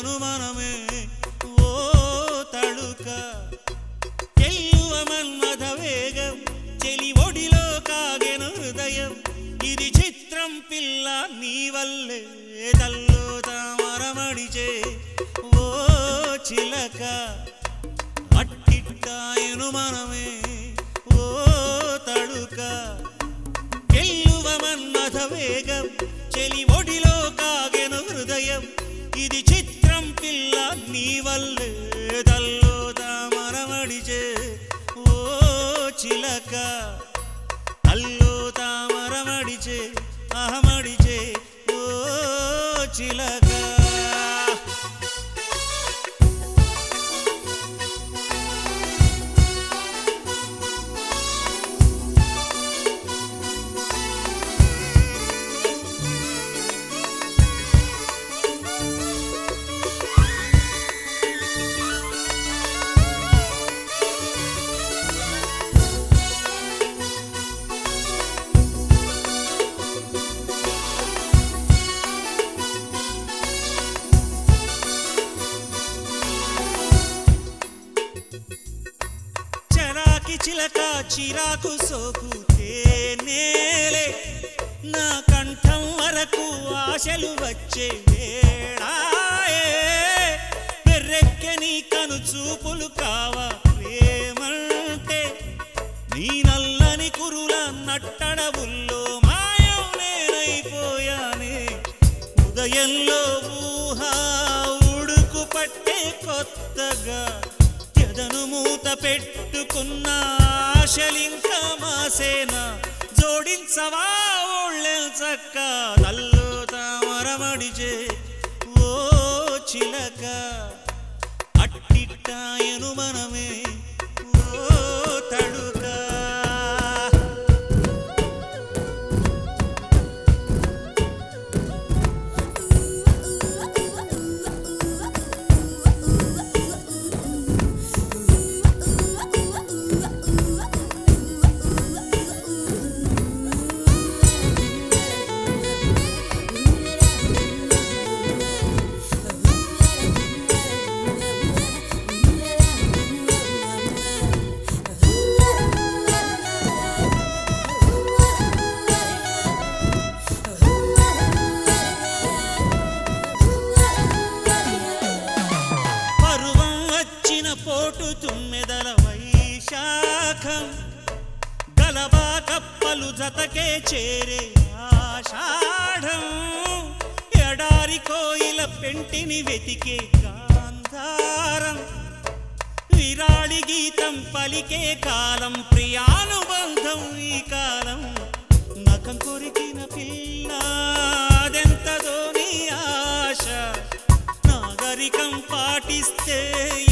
అనుమానమే ఓ తడుక ఎల్లువ మన్మథ వేగం చెలి ఒడిలో కాగెను హృదయం ఇది చిత్రం పిల్ల నీ వల్లే తల్లో తామరమడిచే ఓ చిలక అట్టిట్టాయను మనమే ఓ తడుక ఎల్లువ మన్మథ వేగం చెలి ఒడిలో కాగెను హృదయం ఇది చిత్రం పిల్ల నీ వల్లే తల్లో తామరమడిచే ఓ చిలక అల్లో తామరమడిచే అహమడిచే ఓ చిలక చరాకి చిలక చిరాకు సోకు తేనేలే నా కంఠం వరకు ఆశలు వచ్చే వేళాయే పెర్రెక్కె నీ కను చూపులు కావా ప్రేమంటే నీ నల్లని కురుల నట్టడవుల్లో మాయం నేనైపోయానే ఉదయంలో ఊహ ఉడుకు పట్టే కొత్తగా ఎదను మూత పెట్టుకున్న ఆశలింక మాసేన జోడించవా ఒళ్ళెల్చక్క తల్లు తామరమడిచే ఓ చిలక అట్టిట్టాయను మనమే ఓ తడుకా పరువం వచ్చిన పోటు తుమ్మెదల వైశాఖం గలబా కప్పలు జతకే చేరే ఆషాఢం ఎడారి కోయిల పెంటిని వెతికే గాంధారం విరాళి గీతం పలికే కాలం ప్రియానుబంధం ఈ కాలం నఖం కొరికిన పిల్ల అదెంతదో నీ ఆశ నాగరికం పాటిస్తే